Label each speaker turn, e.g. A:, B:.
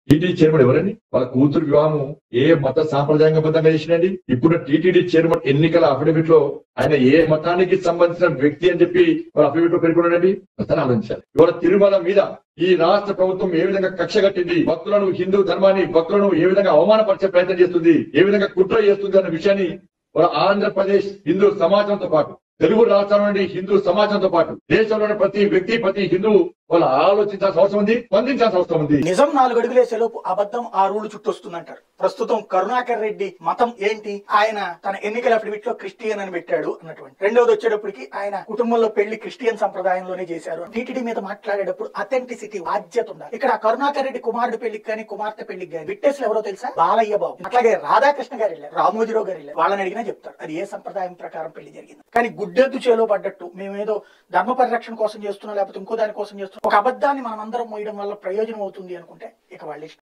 A: TTD chairman ఎవరండి వాళ్ళ కూతురు వివాహం ఏ మత సాంప్రదాయంగబద్ధంగా చేసినండి ఇప్పుడు టీటీడీ చైర్మన్ ఎన్నికల అఫిడవిట్ లో ఆయన ఏ మతానికి సంబంధించిన వ్యక్తి అని చెప్పి వాళ్ళ అఫిడవిట్ లో పేర్కొన్నాడండి అతను ఆలోచించాలి ఇవాళ తిరుమల మీద ఈ రాష్ట్ర ప్రభుత్వం ఏ విధంగా కక్ష కట్టింది భక్తులను హిందూ ధర్మాన్ని భక్తులను ఏ విధంగా అవమానపరిచే ప్రయత్నం చేస్తుంది ఏ విధంగా కుట్ర చేస్తుంది అన్న విషయాన్ని మన ఆంధ్రప్రదేశ్ హిందూ సమాజంతో పాటు తెలుగు రాష్ట్రాల నుండి హిందూ సమాజంతో పాటు దేశంలోని ప్రతి వ్యక్తి ప్రతి హిందూ వాళ్ళు ఆలోచించాల్సిన అవసరం ఉంది స్పందించాల్సిన అవసరం ఉంది
B: నిజం నాలుగు అడుగులేసేలోపు అబద్ధం ఆ రూలు చుట్టొస్తుందంటారు ప్రస్తుతం కరుణాకర్ రెడ్డి మతం ఏంటి ఆయన తన ఎన్నికల అఫిడవిట్ లో క్రిస్టియన్ అని పెట్టాడు అన్నటువంటి రెండవది వచ్చేటప్పటికి ఆయన కుటుంబంలో పెళ్లి క్రిస్టియన్ సంప్రదాయంలోనే చేశారు టీటీడీ మీద మాట్లాడేటప్పుడు అథెంటిసిటీ బాధ్యత ఉండాలి ఇక్కడ కరుణాకర్ రెడ్డి కుమారుడు పెళ్లికి కానీ కుమార్తె పెళ్లికి కానీ విట్టేసులు ఎవరో తెలుసా బాలయ్య బాబు అట్లాగే రాధాకృష్ణ గారు వెళ్ళారు రామోజీరావు గారు వెళ్ళారు వాళ్ళని అడిగినా చెప్తారు అది ఏ సంప్రదాయం ప్రకారం పెళ్లి జరిగింది కానీ గుడ్డెద్దు చేలో పడ్డట్టు మేమేదో ధర్మ పరిరక్షణ కోసం చేస్తున్నాం లేకపోతే ఇంకో దాని కోసం చేస్తున్నాం ఒక అబద్ధాన్ని మనం అందరం మోయడం వల్ల ప్రయోజనం అవుతుంది అనుకుంటే ఇక వాళ్ళ ఇష్టం